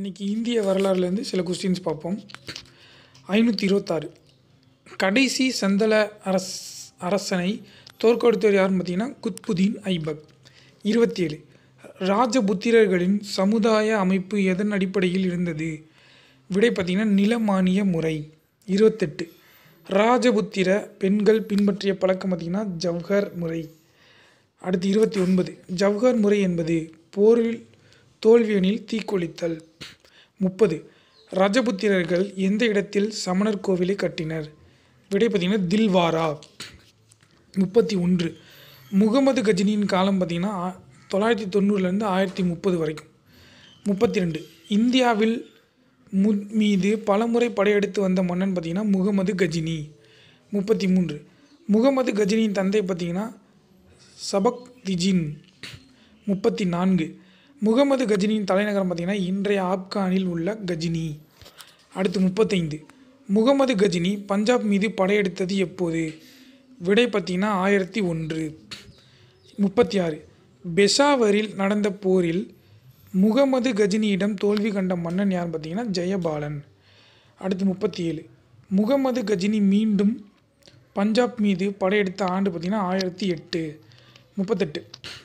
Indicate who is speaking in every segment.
Speaker 1: இன்றைக்கி இந்திய வரலாறுலேருந்து சில கொஸ்டின்ஸ் பார்ப்போம் ஐநூற்றி இருபத்தாறு கடைசி சந்தல அரஸ் அரசனை தோற்கடித்தவர் யாருன்னு பார்த்தீங்கன்னா குத்புதீன் ஐபக் இருபத்தி ஏழு ராஜபுத்திரர்களின் சமுதாய அமைப்பு எதன் அடிப்படையில் இருந்தது விடை பார்த்தீங்கன்னா நிலமானிய முறை இருபத்தெட்டு ராஜபுத்திர பெண்கள் பின்பற்றிய பழக்கம் பார்த்தீங்கன்னா ஜவ்ஹர் முறை அடுத்து இருபத்தி ஒன்பது ஜவ்ஹர் முறை என்பது போரில் தோல்வியனில் தீக்குளித்தல் முப்பது ரஜபுத்திரர்கள் எந்த இடத்தில் சமணர் கோவிலை கட்டினர் விடை பார்த்தீங்கன்னா தில்வாரா முப்பத்தி ஒன்று முகமது கஜினியின் காலம் பார்த்தீங்கன்னா ஆ- தொள்ளாயிரத்தி தொண்ணூறுலேருந்து ஆயிரத்தி முப்பது வரைக்கும் முப்பத்தி ரெண்டு இந்தியாவில் மு மீது பலமுறை படையெடுத்து வந்த மன்னன் பார்த்தீங்கன்னா முகமது கஜினி முப்பத்தி மூன்று முகமது கஜினியின் தந்தை பார்த்தீங்கன்னா சபக் திஜின் முப்பத்தி நான்கு முகமது கஜினியின் தலைநகரம் பார்த்தீங்கன்னா இன்றைய ஆப்கானில் உள்ள கஜினி அடுத்து முப்பத்தைந்து முகமது கஜினி பஞ்சாப் மீது படையெடுத்தது எப்போது விடை பார்த்தீங்கன்னா ஆயிரத்தி ஒன்று முப்பத்தி ஆறு பெஷாவரில் நடந்த போரில் முகமது கஜினியிடம் தோல்வி கண்ட மன்னன் யார் பார்த்தீங்கன்னா ஜெயபாலன் அடுத்து முப்பத்தி ஏழு முகமது கஜினி மீண்டும் பஞ்சாப் மீது படையெடுத்த ஆண்டு பார்த்தீங்கன்னா ஆயிரத்தி எட்டு முப்பத்தெட்டு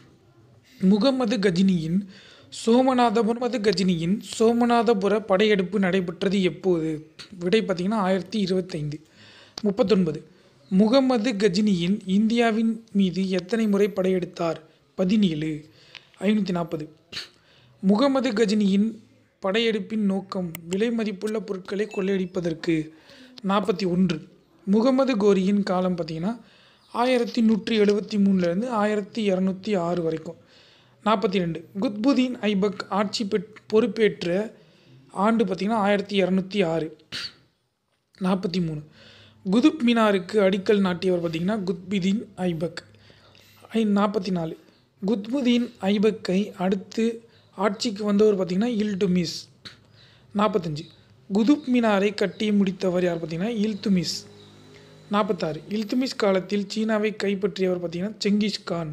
Speaker 1: முகமது கஜினியின் சோமநாத முகமது கஜினியின் சோமநாதபுர படையெடுப்பு நடைபெற்றது எப்போது விடை பார்த்தீங்கன்னா ஆயிரத்தி இருபத்தைந்து முப்பத்தொன்பது முகமது கஜினியின் இந்தியாவின் மீது எத்தனை முறை படையெடுத்தார் பதினேழு ஐநூற்றி நாற்பது முகமது கஜினியின் படையெடுப்பின் நோக்கம் விலை மதிப்புள்ள பொருட்களை கொள்ளையடிப்பதற்கு நாற்பத்தி ஒன்று முகமது கோரியின் காலம் பார்த்தீங்கன்னா ஆயிரத்தி நூற்றி எழுபத்தி மூணுலேருந்து ஆயிரத்தி இரநூத்தி ஆறு வரைக்கும் நாற்பத்தி ரெண்டு குத்புதீன் ஐபக் ஆட்சி பெற் பொறுப்பேற்ற ஆண்டு பார்த்திங்கன்னா ஆயிரத்தி இரநூத்தி ஆறு நாற்பத்தி மூணு குதுப் மினாருக்கு அடிக்கல் நாட்டியவர் பார்த்திங்கன்னா குத்புதீன் ஐபக் ஐ நாற்பத்தி நாலு குத்புதீன் ஐபக்கை அடுத்து ஆட்சிக்கு வந்தவர் பார்த்திங்கன்னா இல்டுமிஸ் நாற்பத்தஞ்சு குதுப் மினாரை கட்டி முடித்தவர் யார் பார்த்திங்கன்னா இல்துமிஸ் நாற்பத்தாறு இல்துமிஸ் காலத்தில் சீனாவை கைப்பற்றியவர் பார்த்திங்கன்னா செங்கிஸ்கான்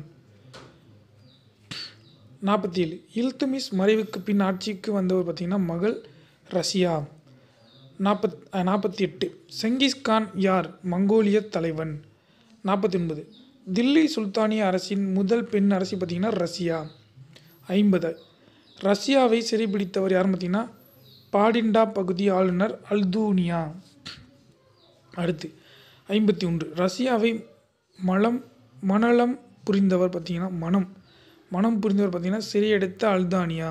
Speaker 1: நாற்பத்தி ஏழு இல்துமிஸ் மறைவுக்கு பின் ஆட்சிக்கு வந்தவர் பார்த்திங்கன்னா மகள் ரஷ்யா நாற்பத் நாற்பத்தி எட்டு செங்கிஸ்கான் யார் மங்கோலிய தலைவன் நாற்பத்தி ஒன்பது தில்லி சுல்தானிய அரசின் முதல் பெண் அரசி பார்த்திங்கன்னா ரஷ்யா ஐம்பது ரஷ்யாவை சிறைபிடித்தவர் யார் பார்த்திங்கன்னா பாடிண்டா பகுதி ஆளுநர் அல்தூனியா அடுத்து ஐம்பத்தி ஒன்று ரஷ்யாவை மலம் மணலம் புரிந்தவர் பார்த்தீங்கன்னா மனம் மனம் புரிந்தவர் பார்த்தீங்கன்னா சிறையெடுத்த அல்தானியா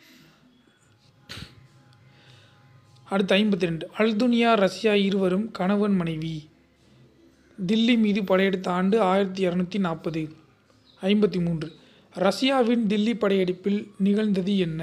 Speaker 1: அடுத்து ஐம்பத்தி ரெண்டு அல்துனியா ரஷ்யா இருவரும் கணவன் மனைவி தில்லி மீது படையெடுத்த ஆண்டு ஆயிரத்தி இரநூத்தி நாற்பது ஐம்பத்தி மூன்று ரஷ்யாவின் தில்லி படையெடுப்பில் நிகழ்ந்தது என்ன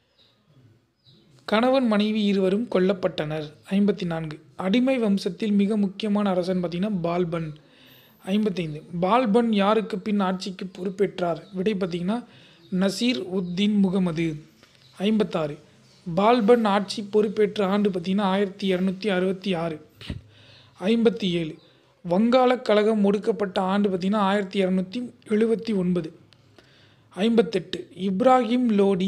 Speaker 1: கணவன் மனைவி இருவரும் கொல்லப்பட்டனர் ஐம்பத்தி நான்கு அடிமை வம்சத்தில் மிக முக்கியமான அரசன் பார்த்தீங்கன்னா பால்பன் ஐம்பத்தைந்து பால்பன் யாருக்கு பின் ஆட்சிக்கு பொறுப்பேற்றார் விடை பார்த்தீங்கன்னா நசீர் உத்தீன் முகமது ஐம்பத்தாறு பால்பன் ஆட்சி பொறுப்பேற்ற ஆண்டு பார்த்தீங்கன்னா ஆயிரத்தி இரநூத்தி அறுபத்தி ஆறு ஐம்பத்தி ஏழு வங்காளக் கழகம் ஒடுக்கப்பட்ட ஆண்டு பார்த்தீங்கன்னா ஆயிரத்தி இரநூத்தி எழுபத்தி ஒன்பது ஐம்பத்தெட்டு இப்ராஹிம் லோடி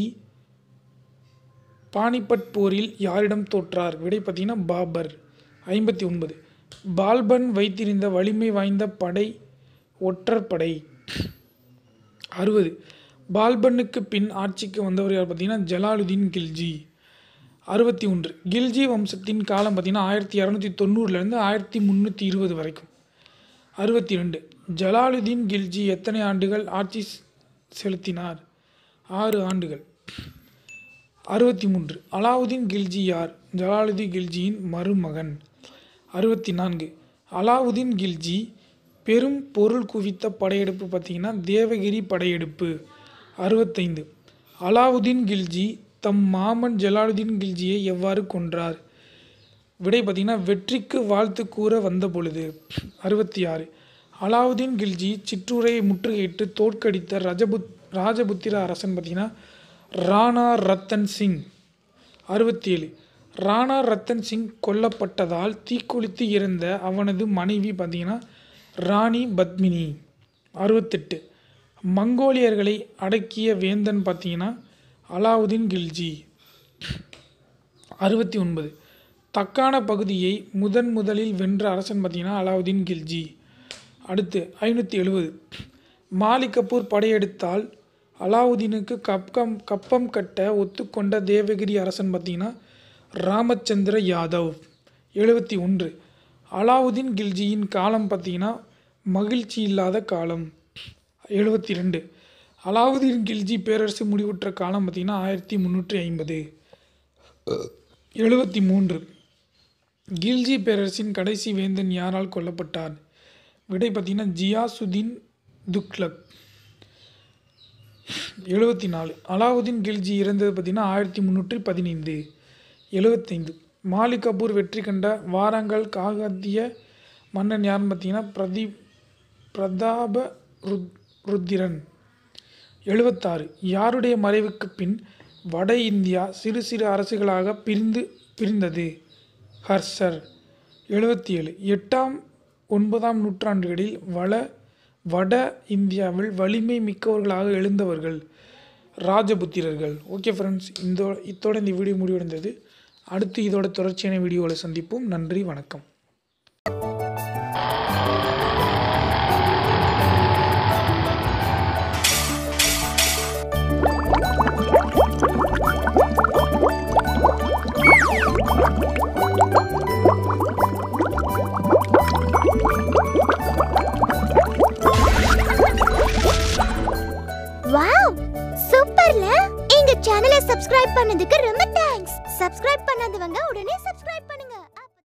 Speaker 1: பானிபட் போரில் யாரிடம் தோற்றார் விடை பார்த்தீங்கன்னா பாபர் ஐம்பத்தி ஒன்பது பால்பன் வைத்திருந்த வலிமை வாய்ந்த படை ஒற்றர் படை அறுபது பால்பனுக்கு பின் ஆட்சிக்கு வந்தவர் யார் பார்த்தீங்கன்னா ஜலாலுதீன் கில்ஜி அறுபத்தி ஒன்று கில்ஜி வம்சத்தின் காலம் பார்த்தீங்கன்னா ஆயிரத்தி இரநூத்தி தொண்ணூறுலேருந்து ஆயிரத்தி முந்நூற்றி இருபது வரைக்கும் அறுபத்தி ரெண்டு ஜலாலுதீன் கில்ஜி எத்தனை ஆண்டுகள் ஆட்சி செ- செலுத்தினார் ஆறு ஆண்டுகள் அறுபத்தி மூன்று அலாவுதீன் கில்ஜி யார் ஜலாலுதீன் கில்ஜியின் மருமகன் அறுபத்தி நான்கு அலாவுதீன் கில்ஜி பெரும் பொருள் குவித்த படையெடுப்பு பார்த்தீங்கன்னா தேவகிரி படையெடுப்பு அறுபத்தைந்து அலாவுதீன் கில்ஜி தம் மாமன் ஜலாலுதீன் கில்ஜியை எவ்வாறு கொன்றார் விடை பார்த்தீங்கன்னா வெற்றிக்கு வாழ்த்து கூற வந்த பொழுது அறுபத்தி ஆறு அலாவுதீன் கில்ஜி சிற்றூரையை முற்றுகையிட்டு தோற்கடித்த ரஜபுத் ராஜபுத்திர அரசன் பார்த்தீங்கன்னா ராணா ரத்தன் சிங் அறுபத்தி ஏழு ராணா ரத்தன் சிங் கொல்லப்பட்டதால் தீக்குளித்து இறந்த அவனது மனைவி பார்த்தீங்கன்னா ராணி பத்மினி அறுபத்தெட்டு மங்கோலியர்களை அடக்கிய வேந்தன் பார்த்தீங்கன்னா அலாவுதீன் கில்ஜி அறுபத்தி ஒன்பது தக்கான பகுதியை முதன் முதலில் வென்ற அரசன் பார்த்தீங்கன்னா அலாவுதீன் கில்ஜி அடுத்து ஐநூற்றி எழுபது மாலிக் கபூர் படையெடுத்தால் அலாவுதீனுக்கு கப்பம் கப்பம் கட்ட ஒத்துக்கொண்ட தேவகிரி அரசன் பார்த்தீங்கன்னா ராமச்சந்திர யாதவ் எழுபத்தி ஒன்று அலாவுதீன் கில்ஜியின் காலம் பார்த்தீங்கன்னா மகிழ்ச்சி இல்லாத காலம் எழுபத்தி ரெண்டு அலாவுதீன் கில்ஜி பேரரசு முடிவுற்ற காலம் பார்த்தீங்கன்னா ஆயிரத்தி முந்நூற்றி ஐம்பது எழுபத்தி மூன்று கில்ஜி பேரரசின் கடைசி வேந்தன் யாரால் கொல்லப்பட்டார் விடை பார்த்தீங்கன்னா ஜியாசுதீன் துக்லக் எழுபத்தி நாலு அலாவுதீன் கில்ஜி இறந்தது பார்த்தீங்கன்னா ஆயிரத்தி முந்நூற்றி பதினைந்து எழுபத்தைந்து மாலிக் கபூர் வெற்றி கண்ட வாரங்கள் காகத்திய மன்னன் யாருன்னு பார்த்தீங்கன்னா பிரதி பிரதாப ருத் ருத்திரன் எழுபத்தாறு யாருடைய மறைவுக்கு பின் வட இந்தியா சிறு சிறு அரசுகளாக பிரிந்து பிரிந்தது ஹர்ஷர் எழுபத்தி ஏழு எட்டாம் ஒன்பதாம் நூற்றாண்டுகளில் வள வட இந்தியாவில் வலிமை மிக்கவர்களாக எழுந்தவர்கள் ராஜபுத்திரர்கள் ஓகே ஃப்ரெண்ட்ஸ் இந்த இத்தோட இந்த வீடியோ முடிவடைந்தது அடுத்து இதோட தொடர்ச்சியான வீடியோவில் சந்திப்போம் நன்றி வணக்கம்
Speaker 2: வாவ் சூப்பர்ல எங்க சேனலை சப்ஸ்கிரைப் பண்ணதுக்கு ரொம்ப தேங்க்ஸ் சப்ஸ்கிரைப் பண்ணாதவங்க உடனே சப்ஸ்கிரைப் பண்ணுங்க